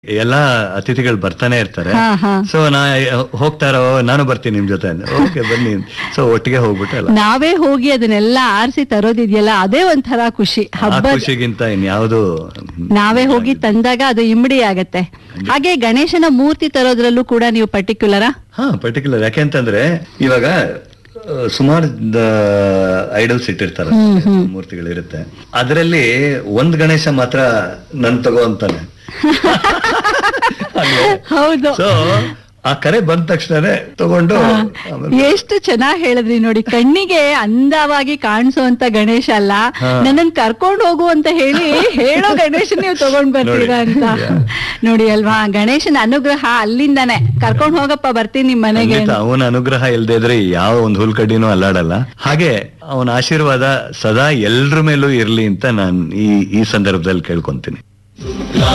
ಎಲ್ಲಾ ಅತಿಥಿಗಳು ಬರ್ತಾನೆ ಇರ್ತಾರೆ ಹಾ, ಹಾ. ಸೊ ನಾ ಹೋಗ್ತಾರೋ ನಾನು ಬರ್ತೀನಿ ನಿಮ್ ಜೊತೆ ಓಕೆ ಬನ್ನಿ ಸೊ ಒಟ್ಟಿಗೆ ಹೋಗ್ಬಿಟ್ಟು ಎಲ್ಲ ನಾವೇ ಹೋಗಿ ಅದನ್ನೆಲ್ಲ ಆರಿಸಿ ತರೋದಿದೆಯಲ್ಲ ಅದೇ ಒಂಥರ ಖುಷಿ ಆ ಹಬ್ಬ ಖುಷಿಗಿಂತ ಇನ್ಯಾವುದು ನಾವೇ ಹೋಗಿ ತಂದಾಗ ಅದು ಇಮ್ಮಡಿ ಆಗತ್ತೆ ಹಾಗೆ ಗಣೇಶನ ಮೂರ್ತಿ ತರೋದ್ರಲ್ಲೂ ಕೂಡ ನೀವು ಪರ್ಟಿಕ್ಯುಲರಾ ಹಾ ಪರ್ಟಿಕ್ಯುಲರ್ ಯಾಕೆಂತಂದ್ರೆ ಇವಾಗ ಸುಮಾರು ಐಡಲ್ಸ್ ಇಟ್ಟಿರ್ತಾರ ಮೂರ್ತಿಗಳಿರುತ್ತೆ ಅದರಲ್ಲಿ ಒಂದ್ ಗಣೇಶ ಮಾತ್ರ ನನ್ ತಗೋ ಅಂತಾನೆ ಹೌದು ಸೊ ಆ ಕರೆ ಬಂದ ತಕ್ಷಣನೇ ತಗೊಂಡು ಆಮೇಲೆ ಎಷ್ಟು ಚೆನ್ನಾಗಿ ಹೇಳಿದ್ರಿ ನೋಡಿ ಕಣ್ಣಿಗೆ ಅಂದವಾಗಿ ಕಾಣಿಸುವಂತ ಗಣೇಶ ಅಲ್ಲ ಹಾ. ನನ್ನನ್ ಕರ್ಕೊಂಡು ಹೋಗು ಅಂತ ಹೇಳಿ ಹೇಳೋ ಗಣೇಶ ನೀವು ತಗೊಂಡ್ ಬರ್ತೀರಾ ಅಂತ ನೋಡಿ ಅಲ್ವಾ ಗಣೇಶನ ಅನುಗ್ರಹ ಅಲ್ಲಿಂದಾನೆ ಕರ್ಕೊಂಡ್ ಹೋಗಪ್ಪ ಬರ್ತೀನಿ ನಿಮ್ ಮನೆಗೆ ಖಂಡಿತ ಅವನ ಅನುಗ್ರಹ ಇಲ್ದೇ ಇದ್ರೆ ಯಾವ ಒಂದ್ ಹುಲ್ಕಡ್ಡಿನೂ ಅಲ್ಲಾಡಲ್ಲ ಹಾಗೆ ಅವನ ಆಶೀರ್ವಾದ ಸದಾ ಎಲ್ರ ಮೇಲೂ ಇರ್ಲಿ ಅಂತ ನಾನ್ ಈ ಈ ಸಂದರ್ಭದಲ್ಲಿ ಕೇಳ್ಕೊಂತೀನಿ